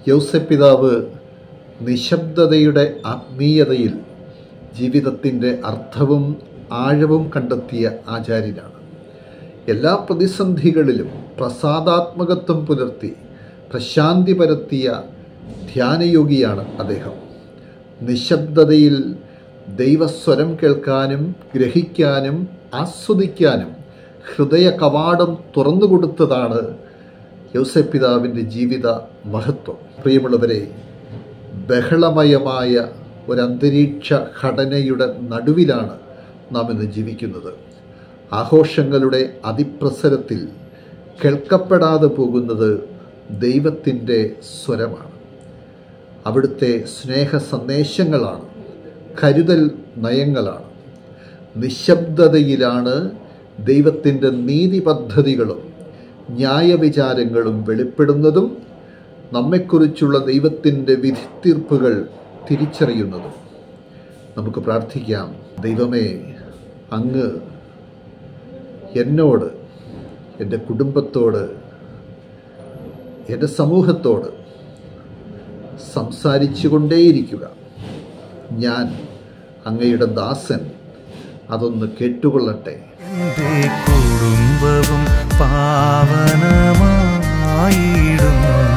യൗസപിതാവ് നിശബ്ദതയുടെ ആത്മീയതയിൽ ജീവിതത്തിൻ്റെ അർത്ഥവും ആഴവും കണ്ടെത്തിയ ആചാര്യനാണ് എല്ലാ പ്രതിസന്ധികളിലും പ്രസാദാത്മകത്വം പുലർത്തി പ്രശാന്തി പരത്തിയ ധ്യാനയോഗിയാണ് അദ്ദേഹം നിശബ്ദതയിൽ ദൈവസ്വരം കേൾക്കാനും ഗ്രഹിക്കാനും ആസ്വദിക്കാനും ഹൃദയ കവാടം തുറന്നുകൊടുത്തതാണ് യൗസപിതാവിൻ്റെ ജീവിത മഹത്വം പ്രിയമുള്ളവരെ ബഹളമയമായ ഒരന്തരീക്ഷ ഘടനയുടെ നടുവിലാണ് നാം ഇന്ന് ജീവിക്കുന്നത് ആഘോഷങ്ങളുടെ അതിപ്രസരത്തിൽ കേൾക്കപ്പെടാതെ പോകുന്നത് ദൈവത്തിൻ്റെ സ്വരമാണ് അവിടുത്തെ സ്നേഹ സന്ദേശങ്ങളാണ് കരുതൽ നയങ്ങളാണ് നിശബ്ദതയിലാണ് ദൈവത്തിൻ്റെ നീതി പദ്ധതികളും ന്യായവിചാരങ്ങളും വെളിപ്പെടുന്നതും നമ്മെക്കുറിച്ചുള്ള ദൈവത്തിൻ്റെ വിധിത്തീർപ്പുകൾ തിരിച്ചറിയുന്നതും നമുക്ക് പ്രാർത്ഥിക്കാം ദൈവമേ അങ്ങ് എന്നോട് എൻ്റെ കുടുംബത്തോട് എൻ്റെ സമൂഹത്തോട് സംസാരിച്ചു കൊണ്ടേയിരിക്കുക ഞാൻ അങ്ങയുടെ ദാസൻ അതൊന്ന് കേട്ടുകൊള്ളട്ടെ എൻ്റെ കുടുംബവും പാവനമായിടും